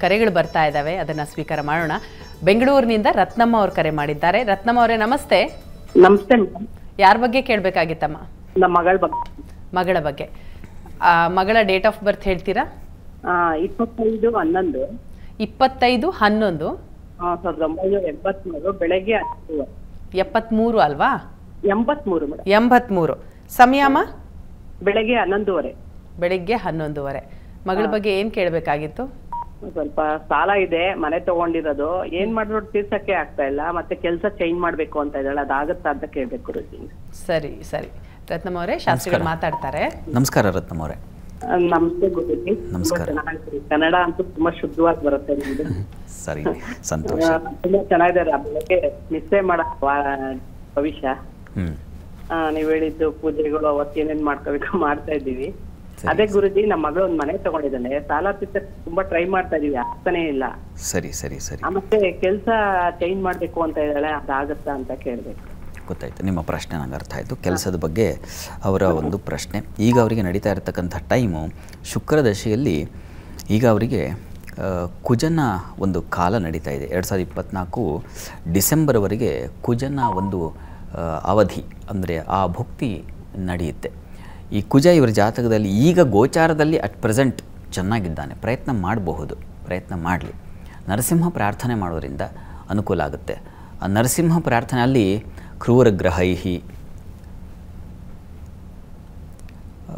ಕರೆಗಳು ಬರ್ತಾ ಇದ್ದಾವೆ ಅದನ್ನ ಸ್ವೀಕಾರ ಮಾಡೋಣ ಬೆಂಗಳೂರಿನಿಂದ ರತ್ನಮ್ಮ ಅವ್ರು ಕರೆ ಮಾಡಿದ್ದಾರೆ ರತ್ನಮ್ಮ ಅವರೇ ನಮಸ್ತೆ ನಮಸ್ತೆ ಮೇಡಮ್ ಯಾರ ಬಗ್ಗೆ ಕೇಳಬೇಕಾಗಿತ್ತಮ್ಮ ನಮ್ಮ ಮಗಳ ಬಗ್ಗೆ ಮಗಳ ಬಗ್ಗೆ ಆ, ಮಗಳ ಡೇಟ್ ಆಫ್ ಬರ್ತ್ ಹೇಳ್ತೀರಾ ಆ, ಇಪ್ಪತ್ತೈದು ಹನ್ನೊಂದು ಇಪ್ಪತ್ತೈದು ಹನ್ನೊಂದು ಆ, ಸಾವಿರದ ಒಂಬೈನೂರ ಎಂಬತ್ಮೂರು ಬೆಳಗ್ಗೆ ಹತ್ತು ಎಪ್ಪತ್ತ್ಮೂರು ಅಲ್ವಾ ಎಂಬತ್ಮೂರು ಮೇಡಮ್ ಎಂಬತ್ತ್ಮೂರು ಸಮಯಮ್ಮ ಬೆಳಗ್ಗೆ ಹನ್ನೊಂದುವರೆ ಬೆಳಿಗ್ಗೆ ಹನ್ನೊಂದುವರೆ ಮಗಳ ಬಗ್ಗೆ ಏನು ಕೇಳಬೇಕಾಗಿತ್ತು ಸ್ವಲ್ಪ ಸಾಲ ಇದೆ ಮನೆ ತಗೊಂಡಿರೋದು ಏನ್ ಮಾಡಿದ್ರು ತೀರ್ಸಕ್ಕೆ ಆಗ್ತಾ ಇಲ್ಲ ಮತ್ತೆ ಕೆಲಸ ಚೇಂಜ್ ಮಾಡ್ಬೇಕು ಅಂತ ಇದ್ದಾಳೆ ಅದಾಗತ್ತಾ ಅಂತ ಕೇಳ್ಬೇಕು ಗುರುಜಿ ಸರಿ ಸರಿ ರತ್ನಮ್ಮ ಅವರೇ ಶಾಸ್ತ್ರಿಗಳು ಮಾತಾಡ್ತಾರೆ ನಮಸ್ಕಾರ ರತ್ನಮ್ ಅವರೇ ಆ, ನಮಸ್ತೆ ಗುರುಜಿ ನಮಸ್ಕಾರ. ತುಂಬಾ ಚೆನ್ನಾಗಿದೆ. ಕನ್ನಡ ಅಂತೂ ತುಂಬಾ ಶುದ್ಧವಾಗಿ ಬರುತ್ತೆ ನಿಮ್ದು ಸರಿ ಸಂತೋಷ ಆ, ತುಂಬಾ ಚೆನ್ನಾಗಿದೆ ಆ ಬೆಳಗ್ಗೆ ನಿಶ್ಚಯ ಮಾಡಕ್ ಭವಿಷ್ಯ ಹ್ಮ್ ಆ, ನೀವ್ ಹೇಳಿದ್ದು ಪೂಜೆಗಳು ಅವತ್ತು ಏನೇನ್ ಮಾಡ್ಕೋಬೇಕು ಮಾಡ್ತಾ ಇದ್ದೀವಿ ಅದೇ ಗುರುಜಿ ನಮ್ಮ ಮಗಳು ಒಂದ್ ಮನೆ ತಗೊಂಡಿದ್ದಾಳೆ ಸಾಲ ತೀರ್ಸಕ್ ತುಂಬಾ ಟ್ರೈ ಮಾಡ್ತಾ ಇದೀವಿ ಆಗ್ತಾನೆ ಇಲ್ಲ ಸರಿ ಸರಿ ಸರಿ ಆ, ಮತ್ತೆ ಕೆಲ್ಸ ಚೇಂಜ್ ಮಾಡ್ಬೇಕು ಅಂತ ಇದ್ದಾಳೆ ಅದಾಗತ್ತಾ ಅಂತ ಕೇಳ್ಬೇಕು ಗೊತ್ತಾಯ್ತು ನಿಮ್ಮ ಪ್ರಶ್ನೆ ನಂಗೆ ಅರ್ಥ ಆಯಿತು ಕೆಲಸದ ಬಗ್ಗೆ ಅವರ ಒಂದು ಪ್ರಶ್ನೆ ಈಗ ಅವರಿಗೆ ನಡೀತಾ ಇರತಕ್ಕಂಥ ಟೈಮು ಶುಕ್ರ ದಶೆಯಲ್ಲಿ ಈಗ ಅವರಿಗೆ ಆ, ಕುಜನ ಒಂದು ಕಾಲ ನಡೀತಾ ಇದೆ ಎರಡು ಸಾವಿರದ ಇಪ್ಪತ್ತ್ನಾಲ್ಕು ಡಿಸೆಂಬರ್ವರೆಗೆ ಕುಜನ ಒಂದು ಆ, ಅವಧಿ ಅಂದರೆ ಆ ಭುಕ್ತಿ ನಡೆಯುತ್ತೆ ಈ ಕುಜ ಇವರ ಜಾತಕದಲ್ಲಿ ಈಗ ಗೋಚಾರದಲ್ಲಿ ಅಟ್ ಪ್ರೆಸೆಂಟ್ ಚೆನ್ನಾಗಿದ್ದಾನೆ ಪ್ರಯತ್ನ ಮಾಡಬಹುದು ಪ್ರಯತ್ನ ಮಾಡಲಿ ನರಸಿಂಹ ಪ್ರಾರ್ಥನೆ ಮಾಡೋದ್ರಿಂದ ಅನುಕೂಲ ಆಗುತ್ತೆ ಆ ನರಸಿಂಹ ಪ್ರಾರ್ಥನೆ ಅಲ್ಲಿ ಕ್ರೂರಗ್ರಹೈಹಿ ಆ,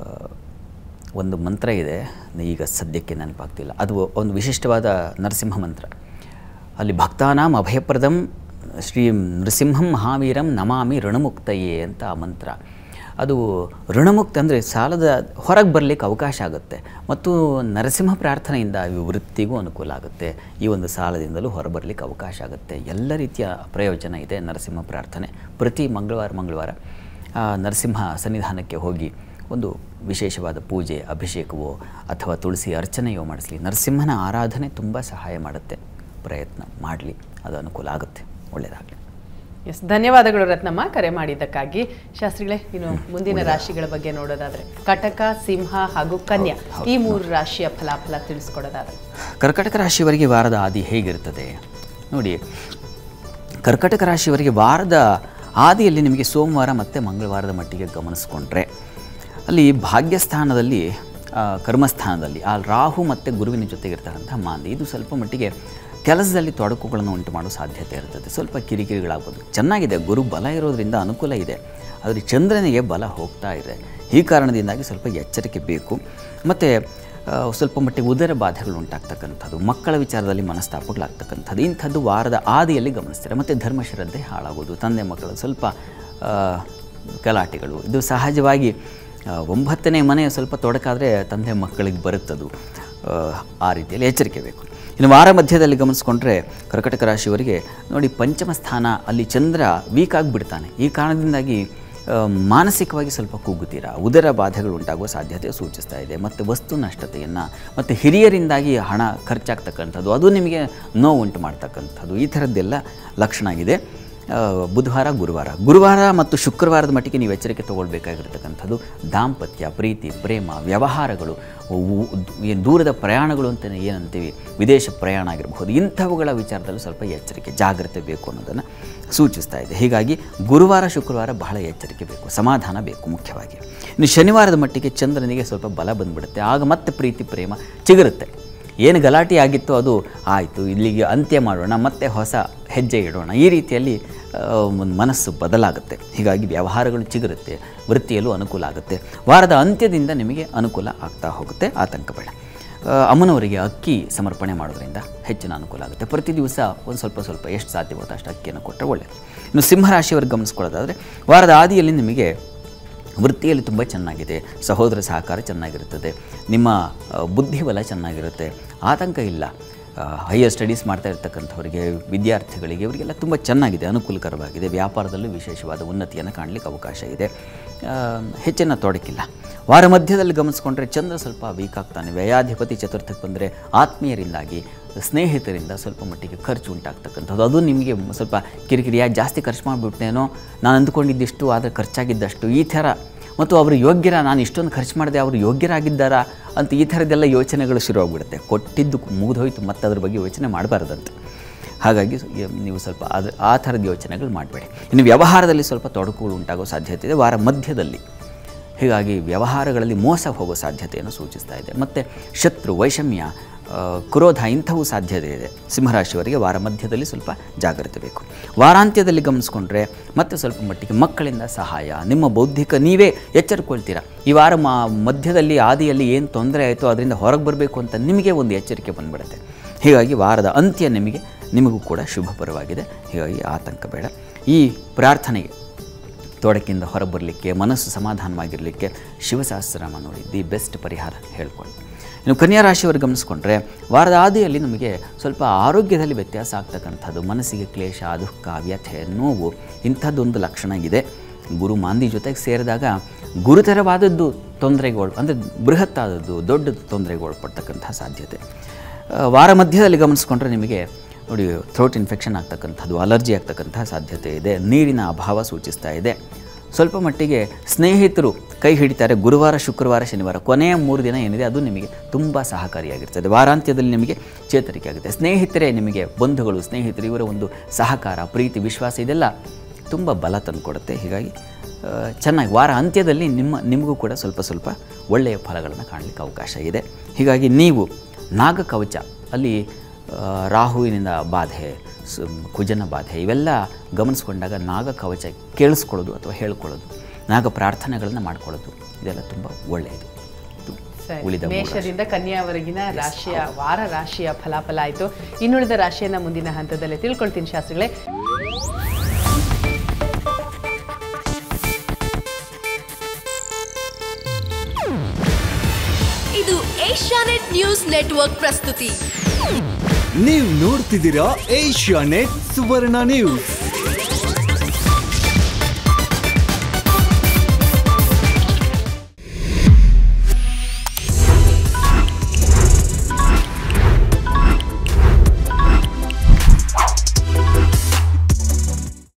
ಒಂದು ಮಂತ್ರ ಇದೆ ಈಗ ಸದ್ಯಕ್ಕೆ ನೆನಪಾಗ್ತಿಲ್ಲ ಅದು ಒಂದು ವಿಶಿಷ್ಟವಾದ ನರಸಿಂಹ ಮಂತ್ರ ಅಲ್ಲಿ ಭಕ್ತಾನಾಂ ಅಭಯಪ್ರದಂ ಶ್ರೀ ನೃಸಿಂಹಂ ಮಹಾವೀರಂ ನಮಾಮಿ ಋಣಮುಕ್ತಯೇ ಅಂತ ಆ ಮಂತ್ರ ಅದು ಋಣಮುಕ್ತ ಅಂದರೆ ಸಾಲದ ಹೊರಗೆ ಬರಲಿಕ್ಕೆ ಅವಕಾಶ ಆಗುತ್ತೆ ಮತ್ತು ನರಸಿಂಹ ಪ್ರಾರ್ಥನೆಯಿಂದ ವೃತ್ತಿಗೂ ಅನುಕೂಲ ಆಗುತ್ತೆ ಈ ಒಂದು ಸಾಲದಿಂದಲೂ ಹೊರಬರಲಿಕ್ಕೆ ಅವಕಾಶ ಆಗುತ್ತೆ ಎಲ್ಲ ರೀತಿಯ ಪ್ರಯೋಜನ ಇದೆ ನರಸಿಂಹ ಪ್ರಾರ್ಥನೆ ಪ್ರತಿ ಮಂಗಳವಾರ ಮಂಗಳವಾರ ಆ ನರಸಿಂಹ ಸನ್ನಿಧಾನಕ್ಕೆ ಹೋಗಿ ಒಂದು ವಿಶೇಷವಾದ ಪೂಜೆ ಅಭಿಷೇಕವೋ ಅಥವಾ ತುಳಸಿ ಅರ್ಚನೆಯೋ ಮಾಡಿಸಲಿ ನರಸಿಂಹನ ಆರಾಧನೆ ತುಂಬ ಸಹಾಯ ಮಾಡುತ್ತೆ ಪ್ರಯತ್ನ ಮಾಡಲಿ ಅದು ಅನುಕೂಲ ಆಗುತ್ತೆ ಒಳ್ಳೆಯದಾಗಲಿ ಎಸ್ ಧನ್ಯವಾದಗಳು ರತ್ನಮ್ಮ ಕರೆ ಮಾಡಿದ್ದಕ್ಕಾಗಿ ಶಾಸ್ತ್ರಿಗಳೇ ಇನ್ನು ಮುಂದಿನ ರಾಶಿಗಳ ಬಗ್ಗೆ ನೋಡೋದಾದ್ರೆ ಕಟಕ ಸಿಂಹ ಹಾಗೂ ಕನ್ಯಾ ಈ ಮೂರು ರಾಶಿಯ ಫಲಾಫಲ ತಿಳಿಸ್ಕೊಡೋದಾದ್ರೆ ಕರ್ಕಟಕ ರಾಶಿಯವರಿಗೆ ವಾರದ ಆದಿ ಹೇಗಿರ್ತದೆ ನೋಡಿ ಕರ್ಕಟಕ ರಾಶಿಯವರಿಗೆ ವಾರದ ಆದಿಯಲ್ಲಿ ನಿಮಗೆ ಸೋಮವಾರ ಮತ್ತು ಮಂಗಳವಾರದ ಮಟ್ಟಿಗೆ ಗಮನಿಸ್ಕೊಂಡ್ರೆ ಅಲ್ಲಿ ಭಾಗ್ಯಸ್ಥಾನದಲ್ಲಿ ಆ, ಕರ್ಮಸ್ಥಾನದಲ್ಲಿ ಆ ರಾಹು ಮತ್ತು ಗುರುವಿನ ಜೊತೆಗಿರ್ತಕ್ಕಂಥ ಮಾಂದಿ ಇದು ಸ್ವಲ್ಪ ಮಟ್ಟಿಗೆ ಕೆಲಸದಲ್ಲಿ ತೊಡಕುಗಳನ್ನು ಉಂಟು ಮಾಡೋ ಸಾಧ್ಯತೆ ಇರ್ತದೆ ಸ್ವಲ್ಪ ಕಿರಿಕಿರಿಗಳಾಗ್ಬೋದು ಚೆನ್ನಾಗಿದೆ ಗುರು ಬಲ ಇರೋದ್ರಿಂದ ಅನುಕೂಲ ಇದೆ ಆದರೆ ಚಂದ್ರನಿಗೆ ಬಲ ಹೋಗ್ತಾ ಇದೆ ಈ ಕಾರಣದಿಂದಾಗಿ ಸ್ವಲ್ಪ ಎಚ್ಚರಿಕೆ ಬೇಕು ಮತ್ತು ಆ, ಸ್ವಲ್ಪ ಮಟ್ಟಿಗೆ ಉದರ ಬಾಧೆಗಳು ಉಂಟಾಗ್ತಕ್ಕಂಥದ್ದು ಮಕ್ಕಳ ವಿಚಾರದಲ್ಲಿ ಮನಸ್ತಾಪಗಳಾಗ್ತಕ್ಕಂಥದ್ದು ಇಂಥದ್ದು ವಾರದ ಆದಿಯಲ್ಲಿ ಗಮನಿಸ್ತಾರೆ ಮತ್ತು ಧರ್ಮಶ್ರದ್ಧೆ ಹಾಳಾಗೋದು ತಂದೆ ಮಕ್ಕಳು ಸ್ವಲ್ಪ ಆ, ಗಲಾಟೆಗಳು ಇದು ಸಹಜವಾಗಿ ಆ, ಒಂಬತ್ತನೇ ಮನೆ ಸ್ವಲ್ಪ ತೊಡಕಾದರೆ ತಂದೆ ಮಕ್ಕಳಿಗೆ ಬರುತ್ತದು ಆ, ಆ ರೀತಿಯಲ್ಲಿ ಎಚ್ಚರಿಕೆ ಬೇಕು ಇನ್ನು ವಾರ ಮಧ್ಯದಲ್ಲಿ ಗಮನಿಸ್ಕೊಂಡ್ರೆ ಕರ್ಕಟಕ ರಾಶಿಯವರಿಗೆ ನೋಡಿ ಪಂಚಮ ಸ್ಥಾನ ಅಲ್ಲಿ ಚಂದ್ರ ವೀಕ್ ಆಗಿಬಿಡ್ತಾನೆ ಈ ಕಾರಣದಿಂದಾಗಿ ಆ, ಮಾನಸಿಕವಾಗಿ ಸ್ವಲ್ಪ ಕುಗ್ಗುತ್ತೀರಾ ಉದರ ಬಾಧೆಗಳು ಉಂಟಾಗುವ ಸಾಧ್ಯತೆ ಸೂಚಿಸ್ತಾ ಇದೆ ಮತ್ತು ವಸ್ತು ನಷ್ಟತೆಯನ್ನು ಮತ್ತು ಹಿರಿಯರಿಂದಾಗಿ ಹಣ ಖರ್ಚಾಗ್ತಕ್ಕಂಥದ್ದು ಅದು ನಿಮಗೆ ನೋವು ಉಂಟು ಮಾಡ್ತಕ್ಕಂಥದ್ದು ಈ ಥರದ್ದೆಲ್ಲ ಲಕ್ಷಣ ಇದೆ ಆ, ಬುಧವಾರ ಗುರುವಾರ ಗುರುವಾರ ಮತ್ತು ಶುಕ್ರವಾರದ ಮಟ್ಟಿಗೆ ನೀವು ಎಚ್ಚರಿಕೆ ತಗೊಳ್ಬೇಕಾಗಿರ್ತಕ್ಕಂಥದ್ದು ದಾಂಪತ್ಯ ಪ್ರೀತಿ ಪ್ರೇಮ ವ್ಯವಹಾರಗಳು ಉ- ಏನು ದೂರದ ಪ್ರಯಾಣಗಳು ಅಂತ ಏನಂತೀವಿ ವಿದೇಶ ಪ್ರಯಾಣ ಆಗಿರಬಹುದು ಇಂಥವುಗಳ ವಿಚಾರದಲ್ಲೂ ಸ್ವಲ್ಪ ಎಚ್ಚರಿಕೆ ಜಾಗ್ರತೆ ಬೇಕು ಅನ್ನೋದನ್ನು ಸೂಚಿಸ್ತಾ ಇದೆ ಹೀಗಾಗಿ ಗುರುವಾರ ಶುಕ್ರವಾರ ಬಹಳ ಎಚ್ಚರಿಕೆ ಬೇಕು ಸಮಾಧಾನ ಬೇಕು ಮುಖ್ಯವಾಗಿ ಇನ್ನು ಶನಿವಾರದ ಮಟ್ಟಿಗೆ ಚಂದ್ರನಿಗೆ ಸ್ವಲ್ಪ ಬಲ ಬಂದ್ಬಿಡುತ್ತೆ ಆಗ ಮತ್ತೆ ಪ್ರೀತಿ ಪ್ರೇಮ ಚಿಗುರುತ್ತೆ ಏನು ಗಲಾಟೆ ಆಗಿತ್ತು ಅದು ಆಯಿತು ಇಲ್ಲಿಗೆ ಅಂತ್ಯ ಮಾಡೋಣ ಮತ್ತೆ ಹೊಸ ಹೆಜ್ಜೆ ಇಡೋಣ ಈ ರೀತಿಯಲ್ಲಿ ಆ, ಒಂದು ಮನಸ್ಸು ಬದಲಾಗುತ್ತೆ ಹೀಗಾಗಿ ವ್ಯವಹಾರಗಳು ಚಿಗುರುತ್ತೆ ವೃತ್ತಿಯಲ್ಲೂ ಅನುಕೂಲ ಆಗುತ್ತೆ ವಾರದ ಅಂತ್ಯದಿಂದ ನಿಮಗೆ ಅನುಕೂಲ ಆಗ್ತಾ ಹೋಗುತ್ತೆ ಆತಂಕ ಬೇಡ ಆ, ಅಮ್ಮನವರಿಗೆ ಅಕ್ಕಿ ಸಮರ್ಪಣೆ ಮಾಡೋದ್ರಿಂದ ಹೆಚ್ಚಿನ ಅನುಕೂಲ ಆಗುತ್ತೆ ಪ್ರತಿ ದಿವಸ ಒಂದು ಸ್ವಲ್ಪ ಸ್ವಲ್ಪ ಎಷ್ಟು ಸಾಧ್ಯವಾಗುತ್ತೋ ಅಷ್ಟು ಅಕ್ಕಿಯನ್ನು ಕೊಟ್ಟರೆ ಒಳ್ಳೆಯದು ಇನ್ನು ಸಿಂಹರಾಶಿಯವ್ರಿಗೆ ಗಮನಿಸ್ಕೊಳ್ಳೋದಾದರೆ ವಾರದ ಆದಿಯಲ್ಲಿ ನಿಮಗೆ ವೃತ್ತಿಯಲ್ಲಿ ತುಂಬ ಚೆನ್ನಾಗಿದೆ ಸಹೋದರ ಸಹಕಾರ ಚೆನ್ನಾಗಿರುತ್ತದೆ ನಿಮ್ಮ ಆ, ಬುದ್ಧಿಬಲ ಚೆನ್ನಾಗಿರುತ್ತೆ ಆತಂಕ ಇಲ್ಲ ಹೈಯರ್ ಸ್ಟಡೀಸ್ ಮಾಡ್ತಾ ಇರ್ತಕ್ಕಂಥವ್ರಿಗೆ ವಿದ್ಯಾರ್ಥಿಗಳಿಗೆ ಇವರಿಗೆಲ್ಲ ತುಂಬ ಚೆನ್ನಾಗಿದೆ ಅನುಕೂಲಕರವಾಗಿದೆ ವ್ಯಾಪಾರದಲ್ಲೂ ವಿಶೇಷವಾದ ಉನ್ನತಿಯನ್ನು ಕಾಣಲಿಕ್ಕೆ ಅವಕಾಶ ಇದೆ ಆ, ಹೆಚ್ಚಿನ ತೊಡಕಿಲ್ಲ ವಾರ ಮಧ್ಯದಲ್ಲಿ ಗಮನಿಸ್ಕೊಂಡ್ರೆ ಚಂದ್ರ ಸ್ವಲ್ಪ ವೀಕ್ ಆಗ್ತಾನೆ ವ್ಯಯಾಧಿಪತಿ ಚತುರ್ಥಕ್ಕೆ ಬಂದರೆ ಆತ್ಮೀಯರಿಂದಾಗಿ ಸ್ನೇಹಿತರಿಂದ ಸ್ವಲ್ಪ ಮಟ್ಟಿಗೆ ಖರ್ಚು ಉಂಟಾಗ್ತಕ್ಕಂಥದ್ದು ಅದು ನಿಮಗೆ ಸ್ವಲ್ಪ ಕಿರಿಕಿರಿ ಯಾಕೆ ಜಾಸ್ತಿ ಖರ್ಚು ಮಾಡಿಬಿಟ್ನೇನೋ ನಾನು ಅಂದ್ಕೊಂಡಿದ್ದಿಷ್ಟು ಆದರೆ ಖರ್ಚಾಗಿದ್ದಷ್ಟು ಈ ಥರ ಮತ್ತು ಅವರು ಯೋಗ್ಯರ ನಾನು ಇಷ್ಟೊಂದು ಖರ್ಚು ಮಾಡಿದೆ ಅವರು ಯೋಗ್ಯರಾಗಿದ್ದಾರಾ ಅಂತ ಈ ಥರದ್ದೆಲ್ಲ ಯೋಚನೆಗಳು ಶುರುವಾಗ್ಬಿಡುತ್ತೆ ಕೊಟ್ಟಿದ್ದು ಮುಗಿದೋಯ್ತು ಮತ್ತು ಅದ್ರ ಬಗ್ಗೆ ಯೋಚನೆ ಮಾಡಬಾರ್ದಂತೆ ಹಾಗಾಗಿ ಯ- ನೀವು ಸ್ವಲ್ಪ ಅದು ಆ ಥರದ ಯೋಚನೆಗಳು ಮಾಡಬೇಡಿ ಇನ್ನು ವ್ಯವಹಾರದಲ್ಲಿ ಸ್ವಲ್ಪ ತೊಡಕುಗಳು ಉಂಟಾಗೋ ಸಾಧ್ಯತೆ ಇದೆ ವಾರ ಮಧ್ಯದಲ್ಲಿ ಹೀಗಾಗಿ ವ್ಯವಹಾರಗಳಲ್ಲಿ ಮೋಸ ಹೋಗೋ ಸಾಧ್ಯತೆಯನ್ನು ಸೂಚಿಸ್ತಾ ಇದೆ ಮತ್ತು ಶತ್ರು ವೈಷಮ್ಯ ಆ, ಕ್ರೋಧ ಇಂಥವು ಸಾಧ್ಯತೆ ಇದೆ ಸಿಂಹರಾಶಿಯವರಿಗೆ ವಾರ ಮಧ್ಯದಲ್ಲಿ ಸ್ವಲ್ಪ ಜಾಗ್ರತೆ ಬೇಕು ವಾರಾಂತ್ಯದಲ್ಲಿ ಗಮನಿಸ್ಕೊಂಡ್ರೆ ಮತ್ತೆ ಸ್ವಲ್ಪ ಮಟ್ಟಿಗೆ ಮಕ್ಕಳಿಂದ ಸಹಾಯ ನಿಮ್ಮ ಬೌದ್ಧಿಕ ನೀವೇ ಎಚ್ಚರಿಕೊಳ್ತೀರಾ ಈ ವಾರ ಮಾ ಮಧ್ಯದಲ್ಲಿ ಆದಿಯಲ್ಲಿ ಏನು ತೊಂದರೆ ಆಯಿತೋ ಅದರಿಂದ ಹೊರಗೆ ಬರಬೇಕು ಅಂತ ನಿಮಗೆ ಒಂದು ಎಚ್ಚರಿಕೆ ಬಂದ್ಬಿಡುತ್ತೆ ಹೀಗಾಗಿ ವಾರದ ಅಂತ್ಯ ನಿಮಗೆ ನಿಮಗೂ ಕೂಡ ಶುಭಪರವಾಗಿದೆ ಹೀಗಾಗಿ ಆತಂಕ ಬೇಡ ಈ ಪ್ರಾರ್ಥನೆಗೆ ತೊಡಕಿಂದ ಹೊರಬರಲಿಕ್ಕೆ ಮನಸ್ಸು ಸಮಾಧಾನವಾಗಿರಲಿಕ್ಕೆ ಶಿವಸಹಸ್ರನಾಮ ನೋಡಿ ದಿ ಬೆಸ್ಟ್ ಪರಿಹಾರ ಹೇಳ್ಕೊಳ್ಳಿ ಇನ್ನು ಕನ್ಯಾ ರಾಶಿಯವರು ಗಮನಿಸ್ಕೊಂಡ್ರೆ ವಾರದ ಆದಿಯಲ್ಲಿ ನಮಗೆ ಸ್ವಲ್ಪ ಆರೋಗ್ಯದಲ್ಲಿ ವ್ಯತ್ಯಾಸ ಆಗ್ತಕ್ಕಂಥದ್ದು ಮನಸ್ಸಿಗೆ ಕ್ಲೇಶ ದುಃಖ ವ್ಯಥೆ ನೋವು ಇಂಥದ್ದೊಂದು ಲಕ್ಷಣ ಇದೆ ಗುರು ಮಾಂದಿ ಜೊತೆಗೆ ಸೇರಿದಾಗ ಗುರುತರವಾದದ್ದು ತೊಂದರೆಗಳು ಅಂದರೆ ಬೃಹತ್ತಾದದ್ದು ದೊಡ್ಡ ತೊಂದರೆಗೆ ಒಳಪಡ್ತಕ್ಕಂಥ ಸಾಧ್ಯತೆ ಆ, ವಾರ ಮಧ್ಯದಲ್ಲಿ ಗಮನಿಸ್ಕೊಂಡ್ರೆ ನಿಮಗೆ ನೋಡಿ ಥ್ರೋಟ್ ಇನ್ಫೆಕ್ಷನ್ ಆಗ್ತಕ್ಕಂಥದ್ದು ಅಲರ್ಜಿ ಆಗ್ತಕ್ಕಂಥ ಸಾಧ್ಯತೆ ಇದೆ ನೀರಿನ ಅಭಾವ ಸೂಚಿಸ್ತಾ ಇದೆ ಸ್ವಲ್ಪ ಮಟ್ಟಿಗೆ ಸ್ನೇಹಿತರು ಕೈ ಹಿಡಿತಾರೆ ಗುರುವಾರ ಶುಕ್ರವಾರ ಶನಿವಾರ ಕೊನೆಯ ಮೂರು ದಿನ ಏನಿದೆ ಅದು ನಿಮಗೆ ತುಂಬ ಸಹಕಾರಿಯಾಗಿರ್ತದೆ ವಾರಾಂತ್ಯದಲ್ಲಿ ನಿಮಗೆ ಚೇತರಿಕೆ ಆಗುತ್ತೆ ಸ್ನೇಹಿತರೇ ನಿಮಗೆ ಬಂಧುಗಳು ಸ್ನೇಹಿತರು ಇವರ ಒಂದು ಸಹಕಾರ ಪ್ರೀತಿ ವಿಶ್ವಾಸ ಇದೆಲ್ಲ ತುಂಬ ಬಲ ತಂದುಕೊಡುತ್ತೆ ಹೀಗಾಗಿ ಆ, ಚೆನ್ನಾಗಿ ವಾರ ಅಂತ್ಯದಲ್ಲಿ ನಿಮ್ಮ ನಿಮಗೂ ಕೂಡ ಸ್ವಲ್ಪ ಸ್ವಲ್ಪ ಒಳ್ಳೆಯ ಫಲಗಳನ್ನು ಕಾಣಲಿಕ್ಕೆ ಅವಕಾಶ ಇದೆ ಹೀಗಾಗಿ ನೀವು ನಾಗಕವಚ ಅಲ್ಲಿ ಆ, ರಾಹುವಿನಿಂದ ಬಾಧೆ ಸು- ಕುಜನ ಬಾಧೆ ಇವೆಲ್ಲ ಗಮನಿಸ್ಕೊಂಡಾಗ ನಾಗಕವಚ ಕೇಳಿಸ್ಕೊಳ್ಳೋದು ಅಥವಾ ಹೇಳ್ಕೊಳ್ಳೋದು ನಾಗ ಪ್ರಾರ್ಥನೆಗಳನ್ನು ಮಾಡ್ಕೊಳ್ಳೋದು ಇದೆಲ್ಲ ತುಂಬ ಒಳ್ಳೆಯದು ಇದು ಸರಿ. ಉಳಿದ ಮೂರು ರಾಶಿ. ಮೇಷದಿಂದ ಕನ್ಯಾವರೆಗಿನ ರಾಶಿಯ ವಾರ ರಾಶಿಯ ಫಲಾಫಲ ಆಯಿತು ಇನ್ನುಳಿದ ರಾಶಿಯನ್ನ ಮುಂದಿನ ಹಂತದಲ್ಲಿ ತಿಳ್ಕೊಳ್ತೀನಿ ಶಾಸ್ತ್ರಿಗಳೇ ಇದು ಏಷ್ಯಾನೆಟ್ ನ್ಯೂಸ್ ನೆಟ್ವರ್ಕ್ ಪ್ರಸ್ತುತಿ ನೀವು ನೋಡ್ತಿದ್ದೀರಾ ಏಷ್ಯಾ ನೆಟ್ ಸುವರ್ಣ ನ್ಯೂಸ್